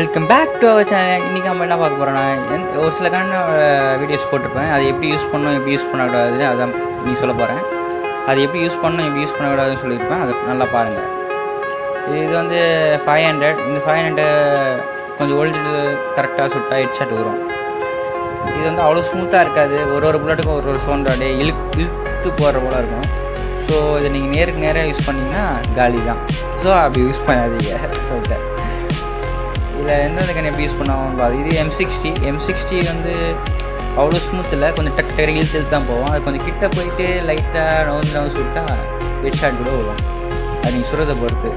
welcome back to our channel இன்றைக்கி நம்ம என்ன பார்க்க போகிறோம்னா எந்த ஒரு சில கண்ண வீடியோஸ் போட்டிருப்பேன் அதை எப்படி யூஸ் பண்ணணும் எப்படி யூஸ் பண்ணக்கூடாது அதான் நீ சொல்ல போகிறேன் அது எப்படி யூஸ் பண்ணணும் எப்படி யூஸ் பண்ணக்கூடாதுன்னு சொல்லியிருப்பேன் அதை நல்லா பாருங்கள் இது வந்து ஃபைவ் ஹண்ட்ரட் இந்த ஃபைவ் ஹண்ட்ரட் கொஞ்சம் ஓல்டு கரெக்டாக சுட்டா ஹெட் ஷாட் வரும் இது வந்து அவ்வளோ ஸ்மூத்தாக இருக்காது ஒரு ஒரு புல்லட்டுக்கும் ஒரு ஒரு சவுண்ட் அப்படியே இழு இழுத்து போகிற போல இருக்கும் ஸோ இதை நீங்கள் நேருக்கு நேராக யூஸ் பண்ணிங்கன்னா காலி தான் ஸோ அப்படி யூஸ் பண்ணாதீங்க சொல்லிட்டேன் இதில் எந்தெந்த கன் எப்படி யூஸ் பண்ணுவோம் இது எம் சிக்ஸ்டி எம் சிக்ஸ்டி வந்து அவ்வளோ ஸ்மூத் இல்லை கொஞ்சம் டக் டக்கு இழுத்து இழுத்து தான் போவோம் அது கொஞ்சம் கிட்ட போயிட்டு லைட்டாக நவுந்து நவுந்து சுட்டா ஹெட் ஷாட் கூட வரும் அது நீங்கள் சுடுறதை பொறுத்து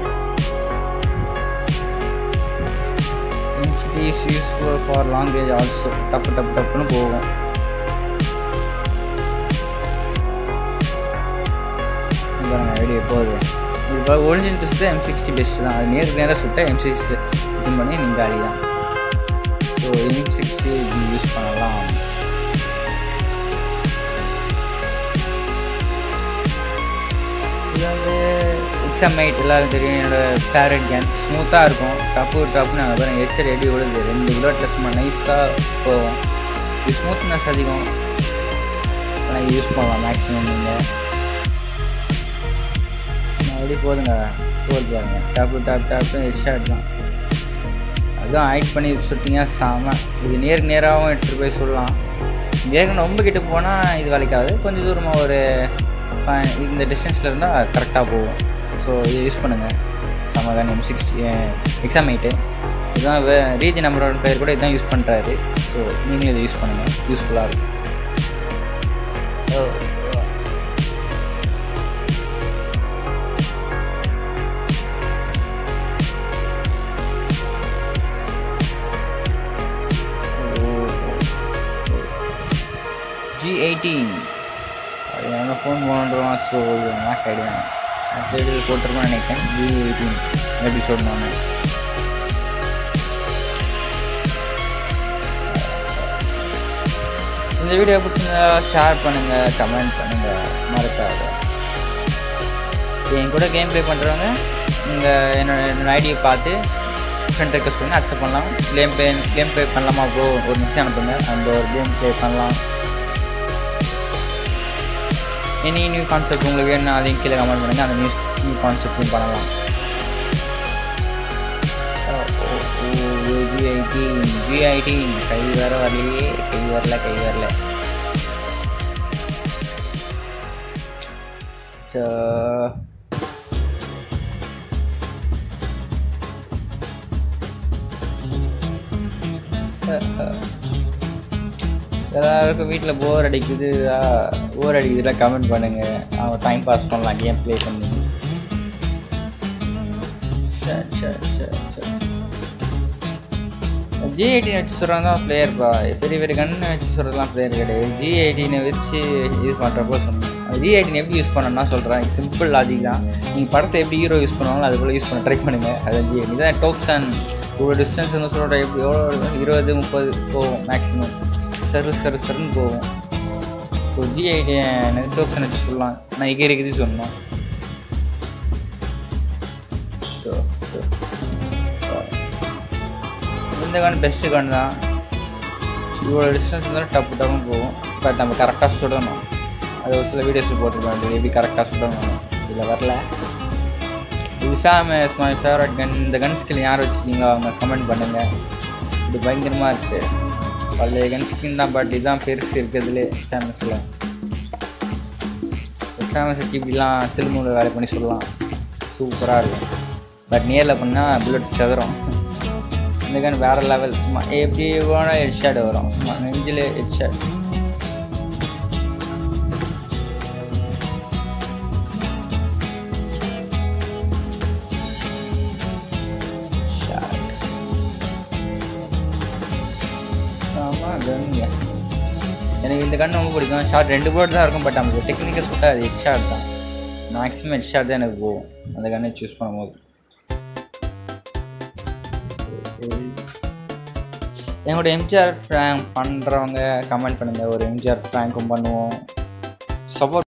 MCD is useful for long range also டப்பு டப்பு டப்புன்னு போகும் இங்க பாருங்க வெளியே போகுது இது போல ஒரிஜினல் சுத்த எம் சிக்ஸ்டி பெஸ்ட் தான் அது நேருக்கு நேராக சுட்ட எம் சிக்ஸ்டி இது பண்ணி நீங்கள் காலி தான் ஸோ எம் சிக்ஸ்டி யூஸ் பண்ணலாம் இது வந்து எக்ஸாம் மைட் எல்லாரும் தெரியும் என்னோட ஃபேவரட் கேன் ஸ்மூத்தாக இருக்கும் டப்பு டப்புன்னு நாங்கள் பாருங்க எச்சர் எடி விழுது ரெண்டு புல்லட்டில் சும்மா நைஸாக போகும் இது ஸ்மூத்னஸ் அதிகம் ஆனால் யூஸ் பண்ணலாம் மேக்ஸிமம் நீங்கள் அப்படி போதுங்க போது பாருங்க டாப்பு டாப் டாப் ஹெட்ஷாட் தான் அதுவும் ஹைட் பண்ணி சுட்டிங்க செம இது நேருக்கு நேராகவும் எடுத்துகிட்டு போய் சொல்லலாம் நேருக்கு ரொம்ப கிட்ட போனால் இது வேலைக்காது கொஞ்சம் தூரமாக ஒரு இந்த டிஸ்டன்ஸில் இருந்தால் கரெக்டாக போகும் ஸோ இது யூஸ் பண்ணுங்கள் சமாதான் எம் சிக்ஸ்டி எக்ஸாம் எயிட்டு இதுதான் ரீஜன் நம்பரோட பேர் கூட இதுதான் யூஸ் பண்ணுறாரு ஸோ நீங்களும் இதை யூஸ் பண்ணுங்கள் யூஸ்ஃபுல்லாக இருக்கும் ஜி எயிட்டீன் அது எங்கே ஃபோன் பண்ணுறோம் ஸோ இது மேக் ஆகிடுவேன் அடுத்தது போட்டிருக்கோம்னு நினைக்கிறேன் ஜி எயிட்டீன் எபிசோட் நான் இந்த வீடியோ பிடிச்சிருந்தா ஷேர் பண்ணுங்கள் கமெண்ட் பண்ணுங்கள் மறக்காத என் கூட கேம் ப்ளே பண்ணுறவங்க நீங்கள் என்னோட என்னோட ஐடியை பார்த்து ஃப்ரெண்ட் ரெக்வஸ்ட் பண்ணி அக்செப்ட் பண்ணலாம் கேம் ப்ளே கேம் ப்ளே பண்ணலாமா ப்ரோ ஒரு நிமிஷம் அனுப்புங்க அந்த ஒரு கேம் ப்ளே பண்ணலாம் எனி நியூ கான்செப்ட் உங்களுக்கு வேணும் அதையும் கீழே கமெண்ட் பண்ணுங்கள் அந்த நியூஸ் நியூ கான்செப்டும் பண்ணலாம் ஜி ஐட்டீன் ஜி ஐட்டீன் கை வர வரலையே கை வரல கை வரல எல்லாருக்கும் வீட்டில் போர் அடிக்குது போர் அடிக்குதுல கமெண்ட் பண்ணுங்க அவங்க டைம் பாஸ் பண்ணலாம் கேம் ப்ளே பண்ணி ஜி எயிட்டீன் வச்சு சொல்கிறாங்க தான் பிளேயர்ப்பா பெரிய பெரிய கன்னு வச்சு சொல்கிறதுலாம் பிளேயர் கிடையாது ஜி எயிட்டீனை வச்சு இது பண்ணுறப்போ சொன்னேன் ஜி எயிட்டின் எப்படி யூஸ் பண்ணணும்னா சொல்கிறேன் சிம்பிள் லாஜிக் தான் நீங்கள் படத்தை எப்படி ஹீரோ யூஸ் பண்ணுவாங்களோ அது போல் யூஸ் பண்ண ட்ரை பண்ணுங்கள் அது ஜி எயிட்டின் இதான் டோப்ஸ் அண்ட் இவ்வளோ டிஸ்டன்ஸ் வந்து சொல்கிற எப்படி எவ்வளோ இருபது முப்பது போகும் மேக்ஸிமம் சரு சரு சருன்னு போகும் so G ID net option வச்சு சொல்லலாம் நான் எங்கே இருக்குது சொன்னோம் இந்த கன் பெஸ்ட்டு கன் தான் இவ்வளோ டிஸ்டன்ஸ் இருந்தாலும் டப்பு டப்புன்னு போகும் பட் நம்ம கரெக்டாக சுடணும் அது ஒரு சில வீடியோஸ் போட்டிருக்கோம் எப்படி கரெக்டாக சுடணும் இதில் வரல இது ஃபேமஸ் மை ஃபேவரட் கன் இந்த கன் ஸ்கில் யார் வச்சுருக்கீங்களோ அவங்க கமெண்ட் பண்ணுங்கள் இது பயங்கரமாக இருக்குது பழைய கன் ஸ்கின் தான் பட் இதுதான் பெருசு இருக்கிறதுலே ஃபேமஸில் ஃபேமஸ் வச்சு இப்படிலாம் திருமூல வேலை பண்ணி சொல்லலாம் சூப்பராக இருக்கும் பட் நேரில் பண்ணால் புல்லட் செதறும் இந்த கன் வேறு லெவல் சும்மா எப்படி வேணால் ஹெட் ஷாட் வரும் சும்மா நெஞ்சில் ஹெட் ஷாட் எனக்கு இந்த கன் ரொம்ப பிடிக்கும் ஷார்ட் ரெண்டு போர்ட் தான் இருக்கும் பட் நமக்கு டெக்னிக்கல் சுட்டாக அது ஹெட் ஷாட் தான் மேக்ஸிமம் ஹெட் ஷாட் தான் எனக்கு போகும் அந்த கன்னை சூஸ் பண்ணும்போது என்னோட எம்ஜிஆர் ப்ராங்க் பண்ணுறவங்க கமெண்ட் பண்ணுங்கள் ஒரு எம்ஜிஆர் ப்ராங்க்கும் பண்ணுவோம் சப்போர்ட்